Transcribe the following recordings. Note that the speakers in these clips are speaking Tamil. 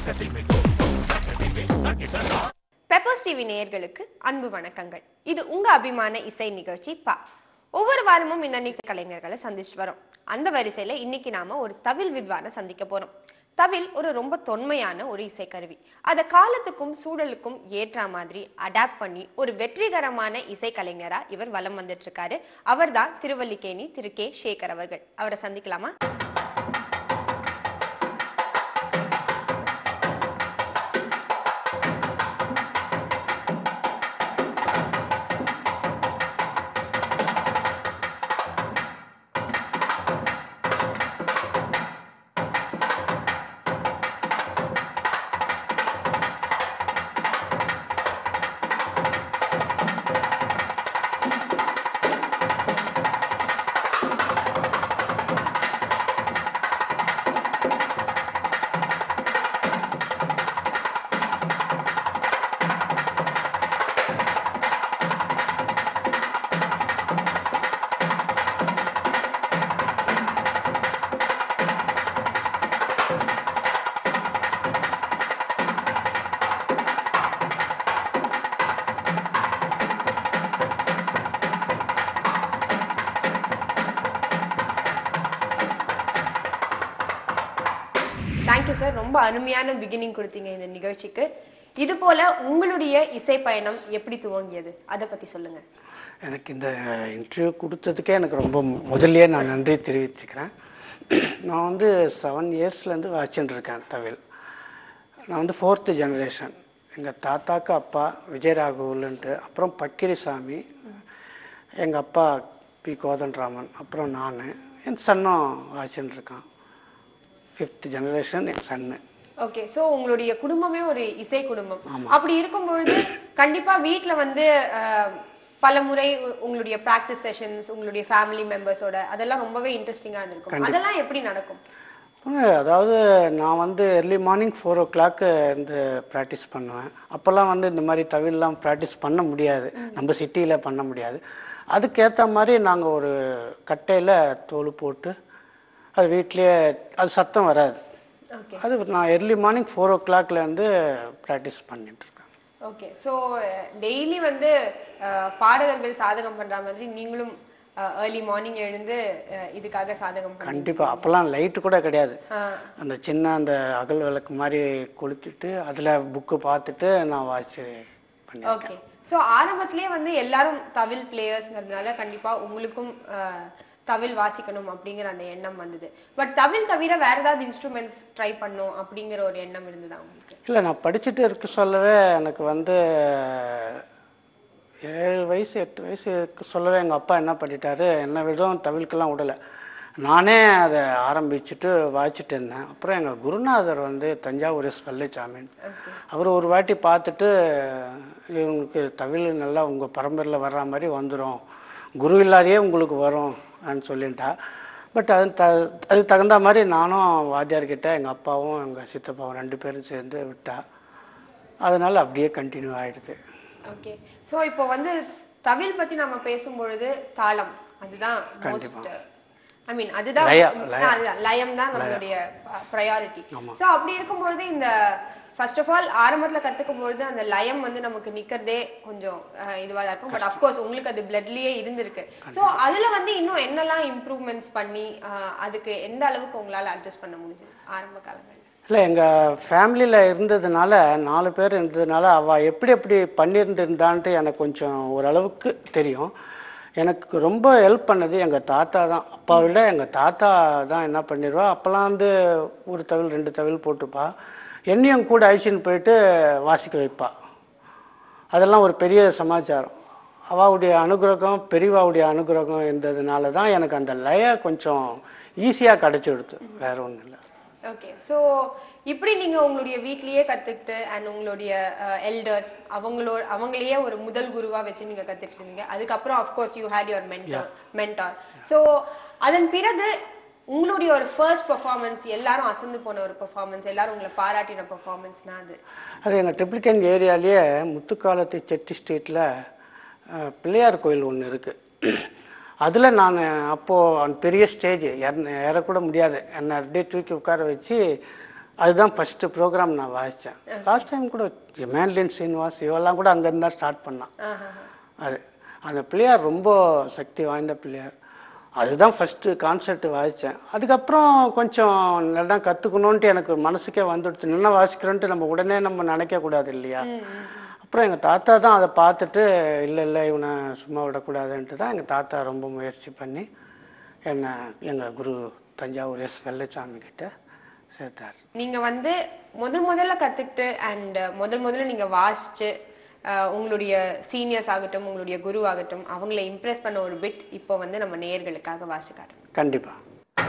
பெப்பர்ஸ் டிவி நேயர்களுக்கு அன்பு வணக்கங்கள் இது உங்க அபிமான இசை நிகழ்ச்சி பா ஒவ்வொரு வாரமும் இந்த நிகழ்ச்சி கலைஞர்களை சந்திச்சுட்டு வரோம் அந்த வரிசையில இன்னைக்கு நாம ஒரு தவில் வித்வானை சந்திக்க போறோம் தவில் ஒரு ரொம்ப தொன்மையான ஒரு இசைக்கருவி அதை காலத்துக்கும் சூழலுக்கும் ஏற்ற மாதிரி அடாப்ட் பண்ணி ஒரு வெற்றிகரமான இசைக்கலைஞரா இவர் வலம் வந்துட்டு இருக்காரு அவர்தான் திருவல்லிக்கேணி திரு கே சேகர் அவர்கள் அவரை சந்திக்கலாமா தேங்க்யூ சார் ரொம்ப அருமையான பிகினிங் கொடுத்தீங்க இந்த நிகழ்ச்சிக்கு இது போல உங்களுடைய இசை பயணம் எப்படி துவங்கியது அதை பத்தி சொல்லுங்க எனக்கு இந்த இன்டர்வியூ கொடுத்ததுக்கே எனக்கு ரொம்ப முதல்லயே நான் நன்றி தெரிவிச்சுக்கிறேன் நான் வந்து செவன் இயர்ஸ்லேருந்து வாட்சின்னு இருக்கேன் தவில் நான் வந்து ஃபோர்த்து ஜெனரேஷன் எங்கள் தாத்தாக்கு அப்பா விஜயராகவன்ட்டு அப்புறம் பக்கிரிசாமி எங்கள் அப்பா பி கோதண்டராமன் அப்புறம் நான் என் சன்னும் வாட்சின்னு இருக்கான் ஃபிஃப்த் ஜெனரேஷன் என் சன்னு ஓகே சோ உங்களுடைய குடும்பமே ஒரு இசை குடும்பம் ஆமா. அப்படி இருக்கும் பொழுது கண்டிப்பா வீட்ல வந்து அஹ், பல முறை உ- உங்களுடைய பிராக்டிஸ் செஷன்ஸ் உங்களுடைய ஃபேமிலி மெம்பர்ஸோட அதெல்லாம் ரொம்பவே இன்ட்ரெஸ்டிங்கா இருந்திருக்கும் கண்டிப்பா. அதெல்லாம் எப்படி நடக்கும் அஹ் அதாவது நான் வந்து early மார்னிங் ஃபோர் ஓ கிளாக்கு இருந்து ப்ராக்டிஸ் பண்ணுவேன் அப்போல்லாம் வந்து இந்த மாதிரி தவில்லாம் ப்ராக்டிஸ் பண்ண முடியாது நம்ம சிட்டியில் பண்ண முடியாது அதுக்கேற்ற மாதிரி நாங்கள் ஒரு கட்டையில் தோல் போட்டு அது வீட்லேயே அது சத்தம் வராது ஓகே அது நான் early மார்னிங் ஃபோர் ஓ கிளாக்லேருந்து ப்ராக்டிஸ் பண்ணிட்டு இருக்கேன் ஓகே சோ டெய்லி வந்து அஹ், பாடகர்கள் சாதகம் பண்ற மாதிரி நீங்களும் ஏர்லி மார்னிங் எழுந்து அஹ், இதுக்காக சாதகம் பண்ணி கண்டிப்பாக அப்போல்லாம் லைட்டு கூட கிடையாது ஆஹ் அந்த சின்ன அந்த அகல் விளக்கு மாதிரி கொளுத்திட்டு அதில் புக்கு பார்த்துட்டு நான் வாட்ச் பண்ணியிருக்கேன் ஓகே சோ ஆரம்பத்திலேயே வந்து எல்லாரும் தவில் பிளேயர்ஸ்ங்கிறதுனால கண்டிப்பா உங்களுக்கும் அஹ், தவில் வாசிக்கணும் அப்படிங்கிற அந்த எண்ணம் வந்தது பட் தவில் தவிர வேற ஏதாவது இன்ஸ்ட்ருமெண்ட்ஸ் ட்ரை பண்ணும் அப்படிங்கிற ஒரு எண்ணம் இருந்ததா உங்களுக்கு இல்லை நான் படிச்சுட்டு இருக்க சொல்லவே எனக்கு வந்து ஏழு வயசு எட்டு வயசு இருக்க சொல்லவே எங்கள் அப்பா என்ன பண்ணிட்டாரு என்னை விடும் தவிழ்க்கெல்லாம் விடலை நானே அதை ஆரம்பிச்சுட்டு வாய்ச்சிட்டு இருந்தேன் அப்புறம் எங்கள் குருநாதர் வந்து தஞ்சாவூர் எஸ் வெள்ளைச்சாமின் ஓகே அவர் ஒரு வாட்டி பார்த்துட்டு இவங்களுக்கு தவில் நல்லா உங்கள் பரம்பரையில் வர்ற மாதிரி வந்துடும் குரு இல்லாதையே உங்களுக்கு வரும் அப்படின்னு சொல்லிட்டா பட் அது த அது தகுந்த மாதிரி நானும் வாத்தியார்கிட்ட எங்கள் அப்பாவும் எங்கள் சித்தப்பாவும் ரெண்டு பேரும் சேர்ந்து விட்டா அதனால அப்படியே கண்டினியூ ஆயிடுது ஓகே சோ இப்போ வந்து தவில் பத்தி நம்ம பேசும் பொழுது தாளம் அதுதான் கண்டிப்பா. மோஸ்ட் ஐ மீன் அதுதான் லய, ஆ, லய. அதுதான் லயம் தான் நம்மளுடைய ப்ரையாரிட்டி ஆமா. சோ அப்படி இருக்கும் பொழுது இந்த ஃபர்ஸ்ட் ஆஃப் ஆல் ஆரம்பத்துல கத்துக்கும் பொழுது அந்த லயம் வந்து நமக்கு நிக்கிறதே கொஞ்சம் அஹ், இதுவா தான் இருக்கும் பட் அஃப்கோர்ஸ் உங்களுக்கு அது பிளட்லயே இருந்திருக்கு சோ அதுல வந்து இன்னும் என்னெல்லாம் இம்ப்ரூவ்மெண்ட்ஸ் பண்ணி அஹ், அதுக்கு எந்த அளவுக்கு உங்களால அட்ஜஸ்ட் பண்ண முடிஞ்சது ஆரம்ப காலங்கள்ல இல்லை எங்கள் ஃபேமிலியில் இருந்ததுனால நாலு பேர் இருந்ததுனால அவள் எப்படி எப்படி பண்ணியிருந்தான்ட்டு எனக்கு கொஞ்சம் ஓரளவுக்கு தெரியும் எனக்கு ரொம்ப ஹெல்ப் பண்ணது எங்கள் தாத்தா தான் அப்பா விட எங்கள் தாத்தா தான் என்ன பண்ணிடுவா அப்போல்லாம் வந்து ஒரு தவில் ரெண்டு தவில் போட்டுப்பா என்னையும் கூட அழிச்சின்னு போயிட்டு வாசிக்க வைப்பா அதெல்லாம் ஒரு பெரிய சமாச்சாரம் அவாவுடைய அனுகிரகம் பெரியவாவுடைய அனுகிரகம் இருந்ததுனால தான் எனக்கு அந்த லய கொஞ்சம் ஈஸியாக கிடச்சிடுது வேற ஒன்றும் இல்லை ஓகே சோ இப்படி நீங்க உங்களுடைய வீட்லயே கத்துக்கிட்டு அண்ட் உங்களுடைய எல்டர்ஸ் அவங்களோட அவங்களையே ஒரு முதல் குருவா வச்சு நீங்க கத்துக்கிட்டீங்க அதுக்கப்புறம் of course you had your mentor mentor so அதன் பிறகு உங்களுடைய ஒரு ஃபர்ஸ்ட் பெர்ஃபார்மன்ஸ் எல்லாரும் அசந்து போன ஒரு பெர்ஃபார்மன்ஸ் எல்லாரும் உங்களை பாராட்டின பெர்ஃபார்மன்ஸ்னா அது அது எங்கள் ட்ரிப்ளிகன் ஏரியாலேயே முத்துக்காலத்து செட்டி ஸ்ட்ரீட்டில் பிள்ளையார் கோயில் ஒன்று இருக்குது அதில் நான் அப்போது அந்த பெரிய ஸ்டேஜ் ஏறக்கூட முடியாது என்னை அப்படியே தூக்கி உட்கார வச்சு அதுதான் ஃபர்ஸ்ட் ப்ரோக்ராம் நான் வாசித்தேன் லாஸ்ட் டைம் கூட மேன்லின் சீனிவாஸ் இவெல்லாம் கூட அங்கேருந்து தான் ஸ்டார்ட் பண்ணான் ஆஹா. அது அந்த பிள்ளையார் ரொம்ப சக்தி வாய்ந்த பிள்ளையார் அதுதான் ஃபர்ஸ்ட் கான்செர்ட் வாசித்தேன் அதுக்கப்புறம் கொஞ்சம் நல்லா கற்றுக்கணுன்ட்டு எனக்கு மனசுக்கே வந்துடுச்சு நல்லா வாசிக்கிறோன்ட்டு நம்ம உடனே நம்ம நினைக்கக்கூடாது இல்லையா ம், ம். அப்புறம் எங்கள் தாத்தா தான் அதை பார்த்துட்டு இல்லை இல்லை இவனை சும்மா விடக்கூடாதுன்ட்டு தான் எங்கள் தாத்தா ரொம்ப முயற்சி பண்ணி என்னை எங்கள் குரு தஞ்சாவூர் எஸ் வெள்ளச்சாமி கிட்ட சேர்த்தார் நீங்க வந்து முதல் முதல்ல கத்துக்கிட்டு அண்ட் முதல் முதல்ல நீங்க வாசிச்சு அஹ், உங்களுடைய சீனியர்ஸ் ஆகட்டும் உங்களுடைய குரு ஆகட்டும் அவங்கள இம்ப்ரெஸ் பண்ண ஒரு பிட் இப்போ வந்து நம்ம நேயர்களுக்காக வாசிக்காரு கண்டிப்பாக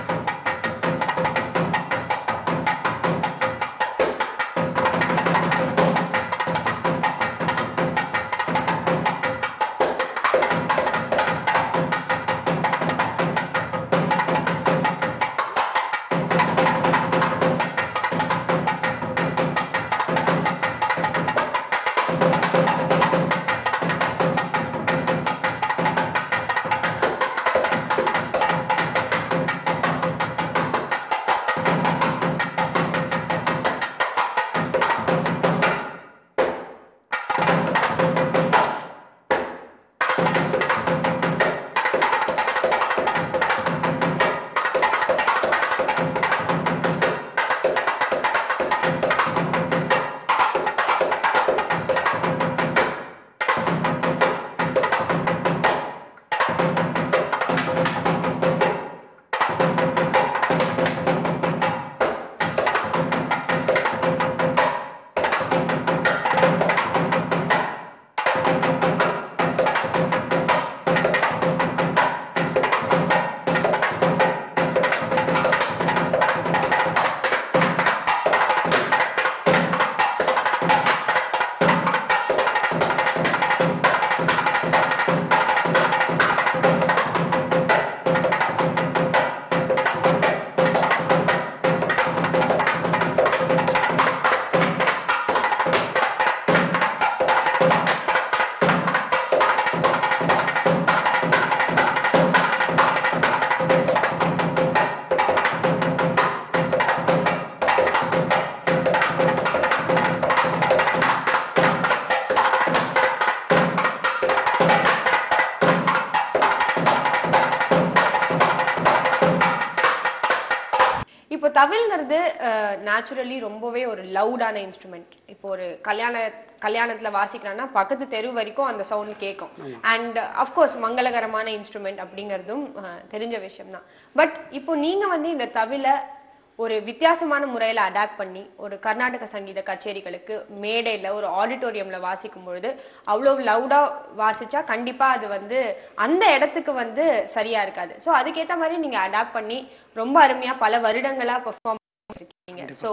இப்போ தவில்ங்கிறது நேச்சுரலி ரொம்பவே ஒரு லவுடான இன்ஸ்ட்ருமெண்ட் இப்போ ஒரு கல்யாண கல்யாணத்துல வாசிக்கிறான்னா பக்கத்து தெரு வரைக்கும் அந்த சவுண்ட் கேட்கும் அண்ட் அஃப்கோர்ஸ் மங்களகரமான இன்ஸ்ட்ருமெண்ட் அப்படிங்கிறதும் அஹ், தெரிஞ்ச விஷயம் தான் பட் இப்போ நீங்க வந்து இந்த தவில ஒரு வித்தியாசமான முறையில அடாப்ட் பண்ணி ஒரு கர்நாடக சங்கீத கச்சேரிகளுக்கு மேடையில ஒரு ஆடிட்டோரியம்ல வாசிக்கும் பொழுது அவ்வளவு லவுடா வாசிச்சா கண்டிப்பா அது வந்து அந்த இடத்துக்கு வந்து சரியா இருக்காது சோ அதுக்கேத்த மாதிரி நீங்க அடாப்ட் பண்ணி ரொம்ப அருமையா பல வருடங்களா பெர்ஃபார்ம் பண்ணிருக்கீங்க ஸோ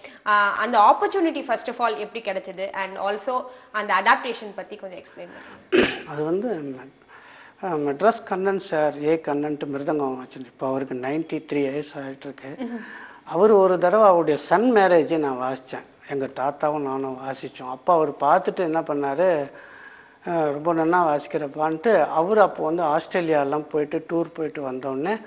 அந்த ஆப்பர்ச்சுனிட்டி ஃபர்ஸ்ட் ஆஃப் ஆல் எப்படி கிடைச்சது அண்ட் ஆல்சோ அந்த அடாப்டேஷன் பத்தி கொஞ்சம் எக்ஸ்பிளைன் பண்ணுங்க அது வந்து அஹ், மெட்ராஸ் கண்ணன் சார் ஏ கண்ணன்ட்டு மிருதங்கம் வச்சு இப்போ அவருக்கு நைன்டி த்ரீ இயர்ஸ் ஆகிட்டு இருக்கு அவர் ஒரு தடவை அவருடைய சன் மேரேஜை நான் வாசித்தேன் எங்கள் தாத்தாவும் நானும் வாசித்தோம் அப்போ அவர் பார்த்துட்டு என்ன பண்ணாரு அஹ், ரொம்ப நன்னா வாசிக்கிறப்பான்ட்டு அவர் அப்போ வந்து ஆஸ்திரேலியாலாம் போயிட்டு டூர் போயிட்டு வந்தோடனே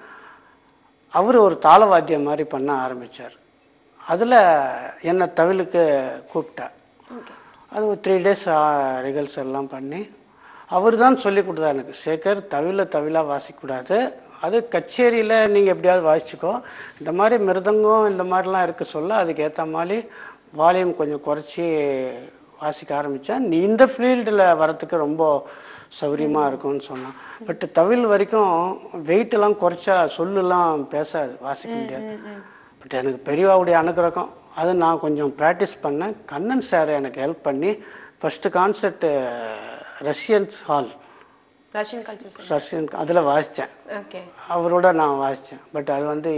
அவர் ஒரு தாளவாத்தியம் மாதிரி பண்ண ஆரம்பிச்சார் அதில் என்னை தவிலுக்கு கூப்பிட்டார் ஓகே அது ஒரு த்ரீ டேஸ் ரிகல்ஸ் எல்லாம் பண்ணி அவர் தான் சொல்லி கொடுத்தார் எனக்கு சேகர் தவில தவிலா வாசிக்கக்கூடாது அது கச்சேரியில் நீங்கள் எப்படியாவது வாசிச்சுக்கோ இந்த மாதிரி மிருதங்கம் இந்த மாதிரிலாம் இருக்க சொல்ல அதுக்கு ஏற்ற மாதிரி வால்யூம் கொஞ்சம் குறைச்சி வாசிக்க ஆரம்பித்தேன் நீ இந்த ஃபீல்டில் வரத்துக்கு ரொம்ப சௌரியமாக இருக்கும்னு சொன்னான் பட் தவில் வரைக்கும் weight எல்லாம் குறைச்சா சொல்லுலாம் பேசாது வாசிக்க முடியாது பட் எனக்கு பெரியவாவுடைய அனுகிரகம் அது நான் கொஞ்சம் ப்ராக்டிஸ் பண்ணேன் கண்ணன் சார் எனக்கு ஹெல்ப் பண்ணி first concert Russians hall Russian culture Russian அதில் வாசித்தேன் ஓகே அவரோட நான் வாசித்தேன் பட் அது வந்து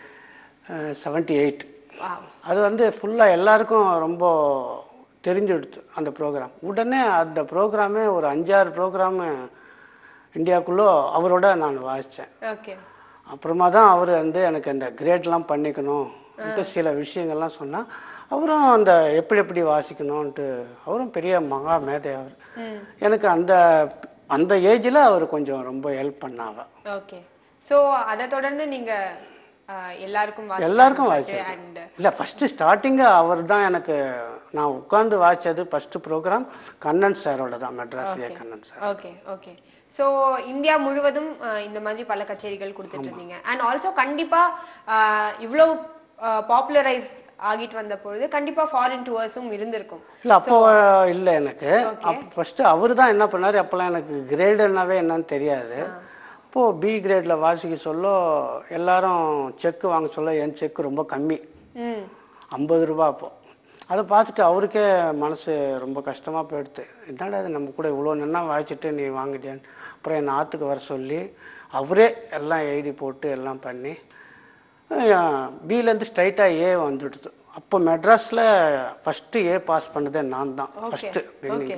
செவன்டி எயிட் அது வந்து ஃபுல்லாக எல்லாருக்கும் ரொம்ப தெரிஞ்சுடுச்சு அந்த ப்ரோக்ராம் உடனே அந்த ப்ரோக்ராமே ஒரு அஞ்சாறு ப்ரோக்ராமு இந்தியாவுக்குள்ளே அவரோட நான் வாசித்தேன் ஓகே அப்புறமா தான் அவர் வந்து எனக்கு அந்த கிரேட்லாம் பண்ணிக்கணும் சில விஷயங்கள்லாம் சொன்னா அவரும் அந்த எப்படி எப்படி வாசிக்கணும்ன்ட்டு அவரும் பெரிய மகா மேதை அவர் ம் எனக்கு அந்த அந்த ஏஜில் அவர் கொஞ்சம் ரொம்ப ஹெல்ப் பண்ணாவ ஓகே சோ அத தொடர்ந்து நீங்க அஹ், எல்லாருக்கும் எல்லாருக்கும் வாசிச்சேன். அண்ட் இல்லை ஃபஸ்ட்டு ஸ்டார்டிங்கு அவர் தான் எனக்கு நான் உட்கார்ந்து வாசிச்சது ஃபர்ஸ்ட் ப்ரோக்ராம் கண்ணன் சாரோட தான் மெட்ராஸ்லேயே Kannan sir okay okay so India முழுவதும் அஹ், இந்த மாதிரி பல கச்சேரிகள் கொடுத்துட்டு இருந்தீங்க அண்ட் ஆல்சோ கண்டிப்பா அஹ், இவ்வளவு பாப்புலரைஸ் ஆகிட்டு வந்த பொழுது கண்டிப்பா ஃபாரின் டூர்ஸும் இருந்திருக்கும் இல்லை அப்போ இல்லை எனக்கு அப்போ ஃபஸ்ட்டு அவர் தான் என்ன பண்ணாரு அப்போல்லாம் எனக்கு கிரேடுனாவே என்னன்னு தெரியாது அப்போ பி கிரேடில் வாசிக்க சொல்ல எல்லாரும் செக் வாங்க சொல்ல என் செக் ரொம்ப கம்மி ம் ஐம்பது ரூபா அப்போ அதை பார்த்துட்டு அவருக்கே மனசு ரொம்ப கஷ்டமாக போயிடுது என்னடா இது நம்ம கூட இவ்வளோ நின்னா வாசிச்சுட்டு நீ வாங்கிட்டேன்னு அப்புறம் என் ஆற்றுக்கு வர சொல்லி அவரே எல்லாம் எழுதி போட்டு எல்லாம் பண்ணி பிலேருந்து ஸ்ட்ரைட்டாக ஏ வந்துடுது அப்போ மெட்ராஸில் ஃபஸ்ட்டு ஏ பாஸ் பண்ணதே நான் தான் Okay. First Okay.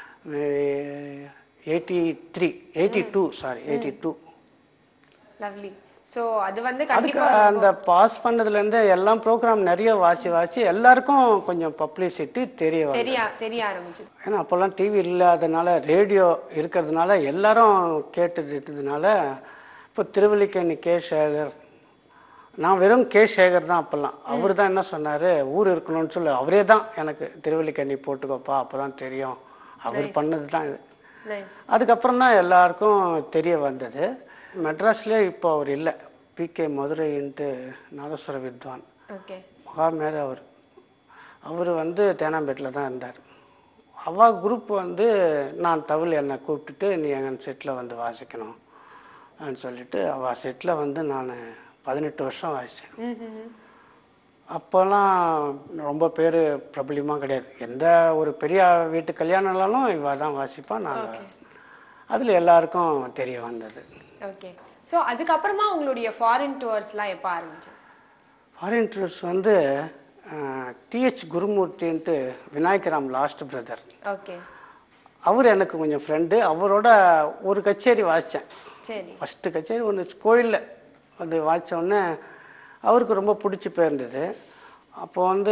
Eighty three eighty two sorry eighty two lovely so அது வந்து அதுக்கு கண்டிப்பா அந்த பாஸ் பண்ணதுலேருந்து எல்லாம் ப்ரோக்ராம் நிறைய வாசி வாசி எல்லாருக்கும் கொஞ்சம் பப்ளிசிட்டி தெரிய வரும் தெரிய தெரிய ஆரம்பிச்சது ஏன்னா அப்போல்லாம் டிவி இல்லாதனால ரேடியோ இருக்கிறதுனால எல்லாரும் கேட்டுட்டு இருந்ததுனால இப்போ திருவல்லிக்கேணி கே சேகர் நான் வெறும் கே சேகர் தான் அப்போல்லாம் அவர் தான் என்ன சொன்னார் ஊர் இருக்கணும்னு சொல்லி அவரே தான் எனக்கு திருவல்லிக்கேணி போட்டுக்கோப்பா அப்போ தான் தெரியும் அவர் பண்ணது தான் இது நைஸ் அதுக்கப்புறம் தான் எல்லாருக்கும் தெரிய வந்தது மெட்ராஸ்லேயே இப்போ அவர் இல்லை பிகே மதுரைன்ட்டு நாதஸ்வர வித்வான் ஓகே மகாமேத அவர் அவர் வந்து தேனாம்பேட்டில் தான் இருந்தார் அவ குரூப் வந்து நான் தவில் என்னை கூப்பிட்டுட்டு நீ எங்கள் செட்டில் வந்து வாசிக்கணும் அப்படின்னு சொல்லிட்டு அவள் செட்டில் வந்து நான் பதினெட்டு வருஷம் வாசித்தேன் ம் ம், ம். அப்போல்லாம் ரொம்ப பேர் பிரபலியமாக கிடையாது எந்த ஒரு பெரிய வீட்டு கல்யாணம்னாலும் இவ தான் வாசிப்பா நாங்கள் அதில் எல்லாருக்கும் தெரிய வந்தது ஓகே சோ அதுக்கப்புறமா உங்களுடைய ஃபாரின் டூர்ஸ்லாம் எப்ப ஆரம்பிச்சு ஃபாரின் டூர்ஸ் வந்து டிஹெச் குருமூர்த்தின்ட்டு விநாயகராம் லாஸ்ட் பிரதர் ஓகே அவர் எனக்கு கொஞ்சம் ஃப்ரெண்டு அவரோட ஒரு கச்சேரி வாசித்தேன் சரி ஃபஸ்ட்டு கச்சேரி ஒன்று கோயிலில் வந்து வாசிச்ச உடனே அவருக்கு ரொம்ப பிடிச்சி போயிருந்தது அப்போ வந்து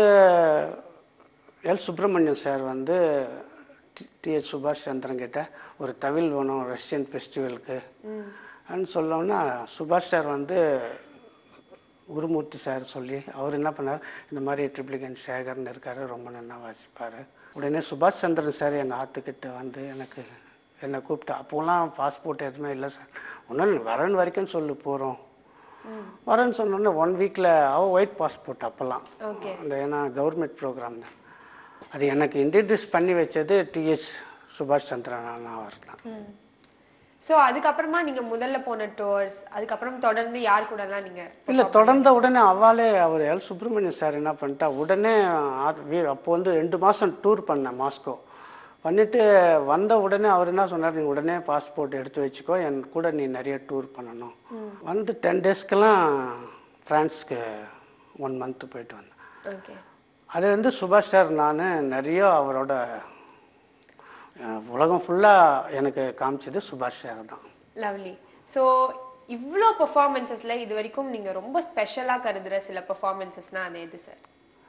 எல் சுப்பிரமணியம் சார் வந்து டிஹெச் சுபாஷ் சந்திரன் கிட்ட ஒரு தவில் வேணும் ரஷ்யன் ஃபெஸ்டிவலுக்கு ம் அப்படின்னு சொல்லோன்னா சுபாஷ் சார் வந்து குருமூர்த்தி சார் சொல்லி அவர் என்ன பண்ணார் இந்த மாதிரி ட்ரிப்ளிகன் சேகர்னு இருக்காரு ரொம்ப நல்லா வாசிப்பார் உடனே சுபாஷ் சந்திரன் சார் எங்கள் ஆத்துக்கிட்ட வந்து எனக்கு என்னை கூப்பிட்டு அப்போலாம் பாஸ்போர்ட் எதுவுமே இல்லை சார் ஒன்றும் வரேன் வரைக்கும் சொல்லு போகிறோம் ம் வரேன்னு சொன்னோன்னே ஒன் வீக்கில் அவள் ஒயிட் பாஸ்போர்ட் அப்போல்லாம் ஓகே அந்த ஏன்னா கவர்மெண்ட் ப்ரோக்ராம் தான் அது எனக்கு இன்ட்ரடியூஸ் பண்ணி வச்சது டிஎஸ் சுபாஷ் சந்திரன் அவர் தான் ம் சோ அதுக்கப்புறமா நீங்க முதல்ல போன டூர்ஸ் அதுக்கப்புறம் தொடர்ந்து யார் கூடலாம் நீங்க இல்ல தொடர்ந்த உடனே அவாலே அவர் எல் சுப்பிரமணியம் சார் என்ன பண்ணிட்டா உடனே ஆ- வீ- அப்போ வந்து ரெண்டு மாசம் டூர் பண்ணேன் மாஸ்கோ பண்ணிட்டு வந்த உடனே அவர் என்ன சொன்னார் நீ உடனே பாஸ்போர்ட் எடுத்து வச்சுக்கோ என் கூட நீ நிறைய டூர் பண்ணணும் ம் வந்து டென் டேஸ்க்கெல்லாம் ஃப்ரான்ஸ்க்கு ஒன் மந்த் போயிட்டு வந்தேன் ஓகே அது வந்து சுபாஷ் சார் நான் நிறைய அவரோட அஹ், உலகம் ஃபுல்லாக எனக்கு காமிச்சது சுபாஷ் சார் தான் லவ்லி சோ இவ்ளோ பெர்ஃபார்மன்சஸ்ல இது வரைக்கும் நீங்க ரொம்ப ஸ்பெஷலா கருதுற சில பெர்ஃபார்மன்சஸ்னா அது எது சார்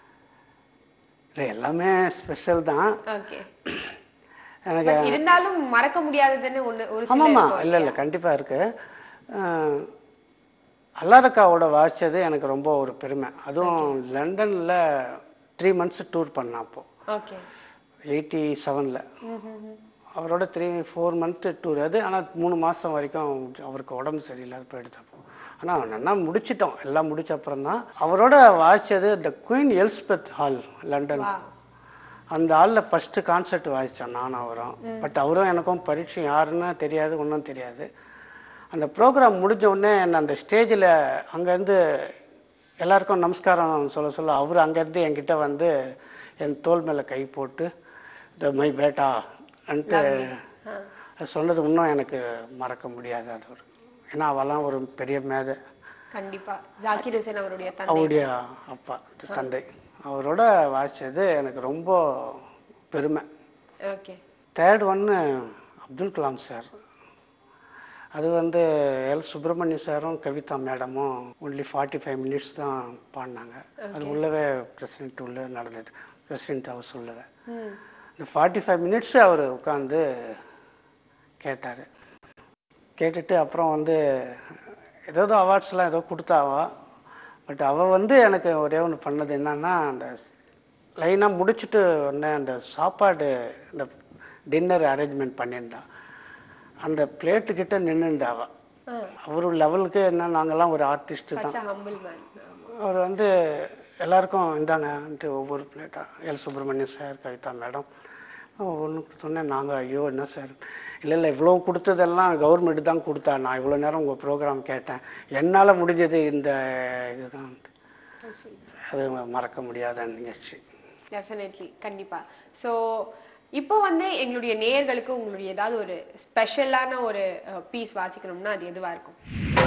இல்லை எல்லாமே ஸ்பெஷல் தான் ஓகே எனக்கு பட் இருந்தாலும் மறக்க முடியாததுன்னு ஒண்ணு ஒரு சில ஆமாம்மா இருக்கும் இல்லை இல்லை கண்டிப்பாக இருக்கு அஹ், அல்லாரக்காவோட வாசிச்சது எனக்கு ரொம்ப ஒரு பெருமை அதுவும் லண்டனில் த்ரீ மந்த்ஸ் டூர் பண்ணேன் அப்போ ஓகே எயிட்டி செவனில் ம் ம் ம். அவரோட த்ரீ ஃபோர் மந்த்து டூர் அது ஆனால் மூணு மாதம் வரைக்கும் அவருக்கு உடம்பு சரியில்லாத போயிடுது அப்போ ஆனால் நல்லா முடிச்சிட்டோம் எல்லாம் முடிச்ச அப்புறம் தான் அவரோட வாசிச்சது the Queen Elizabeth Hall London வா அந்த ஹாலில் ஃபஸ்ட்டு கான்சர்ட் வாசித்தேன் நானும் அவரும் பட் அவரும் எனக்கும் பரீட்சை யாருன்னு தெரியாது ஒன்றும் தெரியாது அந்த ப்ரோக்ராம் முடிஞ்ச உடனே என்ன அந்த ஸ்டேஜில் அங்கேருந்து எல்லாருக்கும் நமஸ்காரம் சொல்ல சொல்ல அவர் அங்கேருந்து என்கிட்ட வந்து என் தோள் மேலே கை போட்டு த மை பேட்டா அன்ட்டு ஆ. அது சொன்னது இன்னும் எனக்கு மறக்க முடியாது அது ஒரு ஏன்னா அவெல்லாம் ஒரு பெரிய மேதை கண்டிப்பா ஜாக்கிர் ஹுசேன் அவருடைய தந்தை அவருடைய அப்பா தந்தை அவரோட வாசிச்சது எனக்கு ரொம்ப பெருமை ஓகே தேர்ட் ஒன்று அப்துல் கலாம் சார் அது வந்து எல் சுப்பிரமணியம் சாரும் கவிதா மேடமும் ஒன்லி ஃபார்ட்டி ஃபைவ் மினிட்ஸ் தான் பாடினாங்க அது உள்ளவே பிரசிடென்ட் உள்ள நடந்தது பிரசிடென்ட் ஹவுஸ் உள்ளவே ம் இந்த ஃபார்ட்டி ஃபைவ் மினிட்ஸ் அவர் உட்காந்து கேட்டார் கேட்டுட்டு அப்புறம் வந்து ஏதோ அவார்ட்ஸ்லாம் ஏதோ கொடுத்தாவா பட் அவள் வந்து எனக்கு ஒரே ஒன்று பண்ணது என்னன்னா அந்த லைனாக முடிச்சுட்டு உடனே அந்த சாப்பாடு இந்த டின்னர் அரேஞ்ச்மெண்ட் பண்ணியிருந்தா அந்த பிளேட்டு கிட்ட நின்றுண்டா அவள் அவர் லெவலுக்கு என்ன நாங்கெல்லாம் ஒரு ஆர்டிஸ்ட் தான் சச் ஹம்பிள் மேன் அவர் வந்து எல்லாருக்கும் இந்தாங்கன்ட்டு ஒவ்வொரு பிளேட்டா L Subramaniam sir Kavita madam ஒன்று சொன்னேன் நாங்கள் ஐயோ என்ன சார் இல்லை இல்லை இவ்வளோ கொடுத்ததெல்லாம் கவர்மெண்ட் தான் கொடுத்தா நான் இவ்வளோ நேரம் உங்கள் ப்ரோக்ராம் கேட்டேன் என்னால் முடிஞ்சது இந்த இதுதான் அது மறக்க முடியாத நிகழ்ச்சி டெஃபினெட்லி கண்டிப்பா ஸோ இப்போ வந்து எங்களுடைய நேயர்களுக்கு உங்களுடைய ஏதாவது ஒரு ஸ்பெஷலான ஒரு பீஸ் வாசிக்கணும்னா அது எதுவா இருக்கும்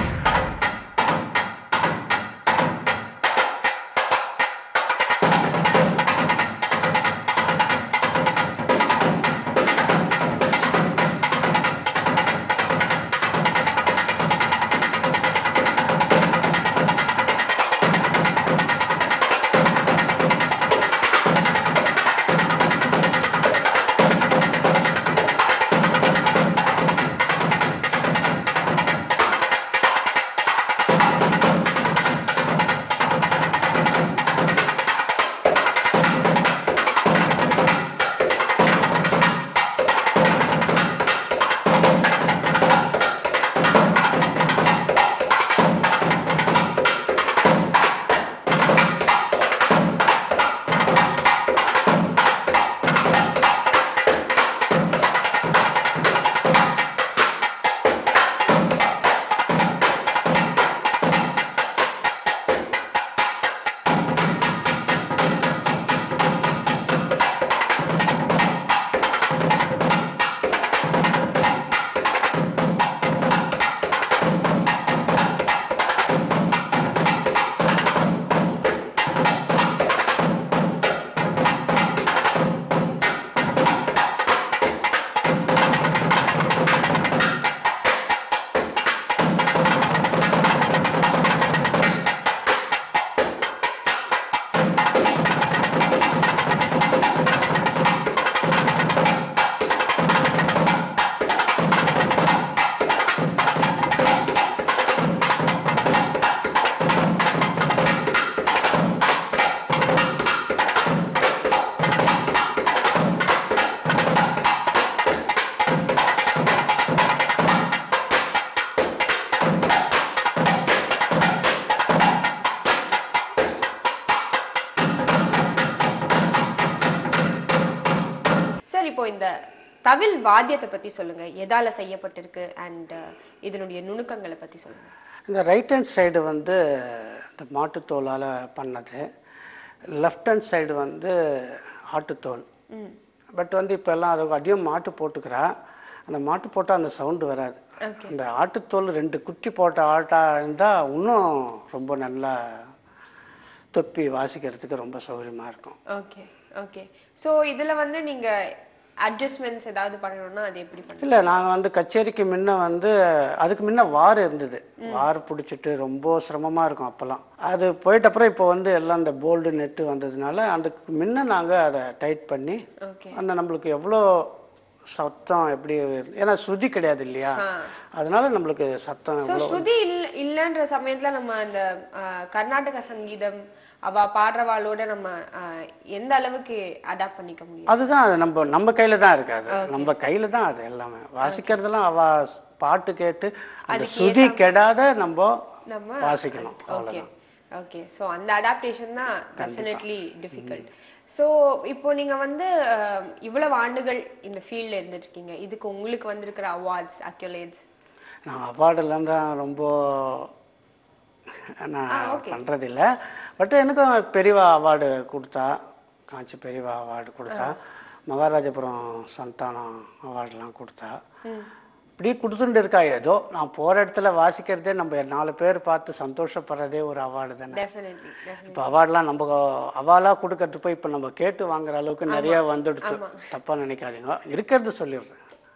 சார் இப்போ இந்த தவில் வாத்தியத்தை பத்தி சொல்லுங்க எதால செய்யப்பட்டிருக்கு அண்ட் இதனுடைய நுணுக்கங்களை பத்தி சொல்லுங்க இந்த ரைட் ஹேண்ட் சைடு வந்து இந்த மாட்டுத்தோலால் பண்ணது லெஃப்ட் ஹேண்ட் சைடு வந்து ஆட்டுத்தோல் ம் பட் வந்து இப்போ எல்லாம் அது அதிகம் மாட்டு போட்டுக்கிறா அந்த மாட்டு போட்டால் அந்த சவுண்டு வராது ஓகே இந்த ஆட்டுத்தோல் ரெண்டு குட்டி போட்ட ஆட்டா இருந்தால் இன்னும் ரொம்ப நல்லா தொப்பி வாசிக்கிறதுக்கு ரொம்ப சௌகரியமா இருக்கும் ஓகே ஓகே சோ இதுல வந்து நீங்க அட்ஜஸ்ட்மெண்ட்ஸ் ஏதாவது பண்ணணும்னா அது எப்படி பண்ணுங்க இல்லை நாங்கள் வந்து கச்சேரிக்கு முன்ன வந்து அதுக்கு முன்ன வார் இருந்தது வார் பிடிச்சிட்டு ரொம்ப சிரமமா இருக்கும் அப்போல்லாம் அது போயிட்ட அப்புறம் இப்போ வந்து எல்லாம் இந்த போல்டு நெட்டு வந்ததுனால அதுக்கு முன்ன நாங்கள் அதை டைட் பண்ணி ஓகே அந்த நம்மளுக்கு எவ்வளோ சத்தம் எப்படி ஏன்னா ஸ்ருதி கிடையாது இல்லையா ஆ அதனால நம்மளுக்கு சத்தம் சோ எவ்வளோ ஸ்ருதி இல்ல இல்லன்ற சமயத்துல நம்ம அந்த ஆஹ், கர்நாடக சங்கீதம் அவ பாடுறவாளோட நம்ம ஆஹ், எந்த அளவுக்கு அடாப்ட் பண்ணிக்க முடியும் அதுதான் அது நம்ம நம்ம கையில தான் இருக்கு அது நம்ம கையில தான் அது எல்லாமே வாசிக்கிறதெல்லாம் அவ பாட்டு கேட்டு அந்த ஸ்ருதி கெடாத நம்ம நம்ம வாசிக்கணும் ஓகே ஓகே சோ அந்த அடாப்டேஷன் தான் டெஃபினெட்லி டிஃபிகல்ட் சோ இப்போ நீங்க வந்து ஆஹ், இவ்வளவு ஆண்டுகள் இந்த ஃபீல்ட்ல இருந்துட்டு இருக்கீங்க இதுக்கு உங்களுக்கு வந்திருக்கிற அவார்ட்ஸ் அக்யூலேட்ஸ் நான் அவார்டெல்லாம் தான் ரொம்ப நான் okay. பண்றதில்ல பட் எனக்கும் பெரியவா அவார்டு கொடுத்தா காஞ்சி பெரியவா அவார்டு கொடுத்தா மகாராஜபுரம் சந்தானம் அவார்டுலாம் கொடுத்தா இப்படி கொடுத்துட்டு இருக்கா ஏதோ நான் போற இடத்துல வாசிக்கிறதே நம்ம நாலு பேர் பார்த்து சந்தோஷப்படுறதே ஒரு அவார்டு தானே டெஃபினெட்லி டெஃபினெட்லி இப்போ அவார்ட்லாம் நம்ம அவாலா கொடுக்கறது போய் இப்போ நம்ம கேட்டு வாங்குற அளவுக்கு நிறைய வந்துடுச்சு தப்பா நினைக்காதீங்க இருக்கிறது சொல்லிடுறேன்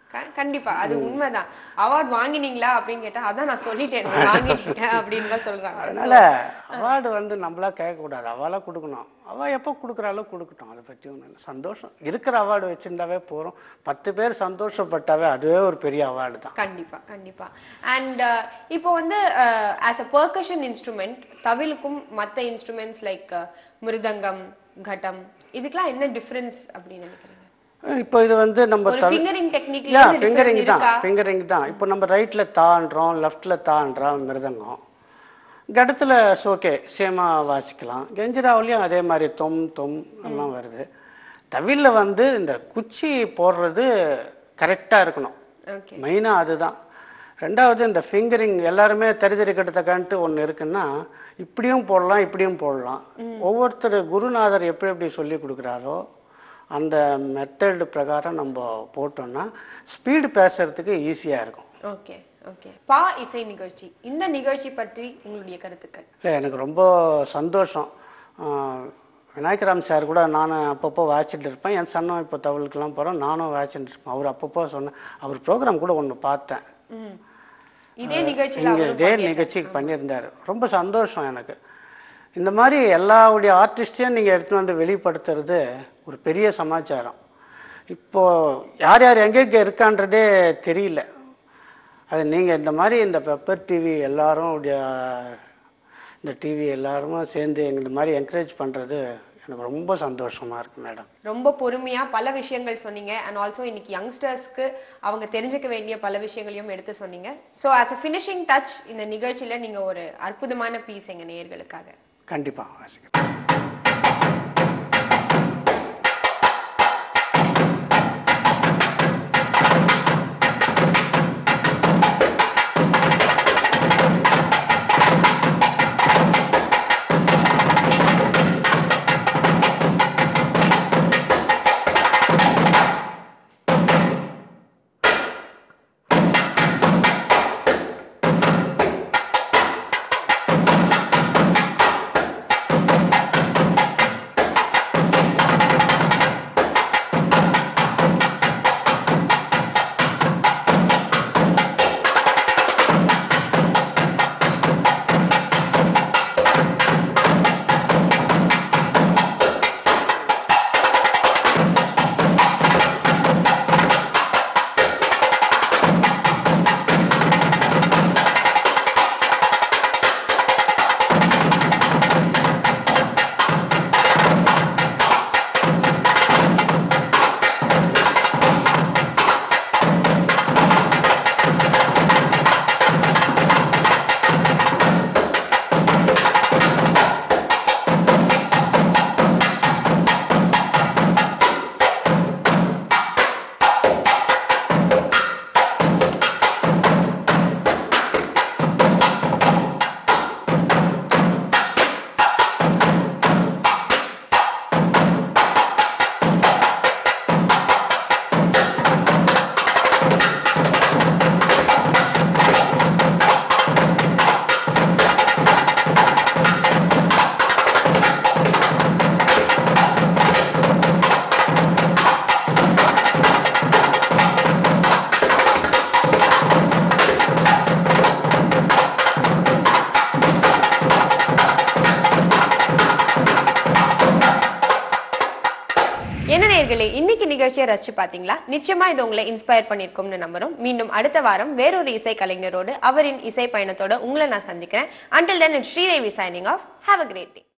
க- கண்டிப்பா அது உண்மைதான் அவார்ட் வாங்கினீங்களா அப்படின்னு கேட்டா அதான் நான் சொல்லிட்டேன் நான் வாங்கிட்டேன் அப்படின்னு தான் சொல்றாங்க அதனால அவார்டு வந்து நம்மளா கேட்கக்கூடாது அவளா கொடுக்கணும் அவ எப்போ கொடுக்குறாளோ கொடுக்கட்டும் அதை பற்றி ஒன்றும் இல்லை சந்தோஷம் இருக்கிற அவார்டு வச்சிருந்தாவே போறோம் பத்து பேர் சந்தோஷப்பட்டாவே அதுவே ஒரு பெரிய அவார்டு தான் கண்டிப்பா கண்டிப்பா அண்ட் இப்போ வந்து ஆஸ் அ பர்கஷன் இன்ஸ்ட்ருமெண்ட் தவிலுக்கும் மத்த இன்ஸ்ட்ருமெண்ட்ஸ் லைக் மிருதங்கம் கட்டம் இதுக்கெல்லாம் என்ன டிஃபரன்ஸ் அப்படின்னு நினைக்கிறீங்க இப்போ இது வந்து நம்ம ஒரு தவி- ஃபிங்கரிங் டெக்னிக்ல இல்ல இருந்து ஃபிங்கரிங் டிஃபரன்ஸ் தான் இருக்கா ஃபிங்கரிங் தான் இப்போ நம்ம ரைட்ல தான்றோம் லெஃப்ட்ல தான்றோம் மிருதங்கம் கடத்துல ஓகே சேமா வாசிக்கலாம் கெஞ்சிராவிலையும் அதே மாதிரி தொம் தொம் எல்லாம் வருது தவில்ல வந்து இந்த குச்சி போடுறது கரெக்டா இருக்கணும் ஓகே மெயினா அதுதான் ரெண்டாவது இந்த ஃபிங்கரிங் எல்லாருமே தரிதறி கட்டத்தக்கான்ட்டு ஒண்ணு இருக்குன்னா இப்படியும் போடலாம் இப்படியும் போடலாம் ஒவ்வொருத்தர் குருநாதர் எப்படி எப்படி சொல்லி கொடுக்குறாரோ அந்த மெத்தட் பிரகாரம் நம்ம போட்டோம்னா ஸ்பீடு பேசுறதுக்கு ஈஸியா இருக்கும் ஓகே ஓகே பா இசை நிகழ்ச்சி இந்த நிகழ்ச்சி பற்றி உங்களுடைய கருத்துக்கள் இல்லை எனக்கு ரொம்ப சந்தோஷம் ஆஹ் விநாயகராம் சார் கூட நானும் அப்பப்போ வாசிச்சுட்டு இருப்பேன் என் சன்னம் இப்போ தவளுக்கெல்லாம் போகிறோம் நானும் வாசிச்சுட்டு இருப்பேன் அவர் அப்பப்போ சொன்னேன் அவர் ப்ரோக்ராம் கூட ஒன்று பார்த்தேன் ம். இதே நிகழ்ச்சியில இங்க அவரும் இதே பங்கேற்றார். நிகழ்ச்சிக்கு பண்ணியிருந்தாரு ரொம்ப சந்தோஷம் எனக்கு இந்த மாதிரி எல்லாவுடைய ஆர்டிஸ்டையும் நீங்க எடுத்துட்டு வந்து வெளிப்படுத்துறது ஒரு பெரிய சமாச்சாரம் இப்போ யார் யார் எங்கெங்க இருக்கான்றதே தெரியல அது நீங்க இந்த மாதிரி இந்த பெப்பர் டிவி எல்லாரும் உடைய இந்த டிவி எல்லாருமே சேர்ந்து எங்க இந்த மாதிரி என்கரேஜ் பண்றது எனக்கு ரொம்ப சந்தோஷமா இருக்கு மேடம் ரொம்ப பொறுமையா பல விஷயங்கள் சொன்னீங்க அண்ட் ஆல்சோ இன்னைக்கு யங்ஸ்டர்ஸ்க்கு அவங்க தெரிஞ்சுக்க வேண்டிய பல விஷயங்களையும் எடுத்து சொன்னீங்க so as a finishing touch இந்த நிகழ்ச்சியில நீங்க ஒரு அற்புதமான பீஸ் எங்க நேயர்களுக்காக கண்டிப்பா வாசிக்கிறேன் என்ன நேயர்களே இன்னைக்கு நிகழ்ச்சியை ரசிச்சு பாத்தீங்களா நிச்சயமா இது உங்களை இன்ஸ்பயர் பண்ணிருக்கும்னு நம்புறோம் மீண்டும் அடுத்த வாரம் வேறொரு இசை கலைஞரோடு அவரின் இசை பயணத்தோட உங்களை நான் சந்திக்கிறேன் until then it's Sridevi signing off have a great day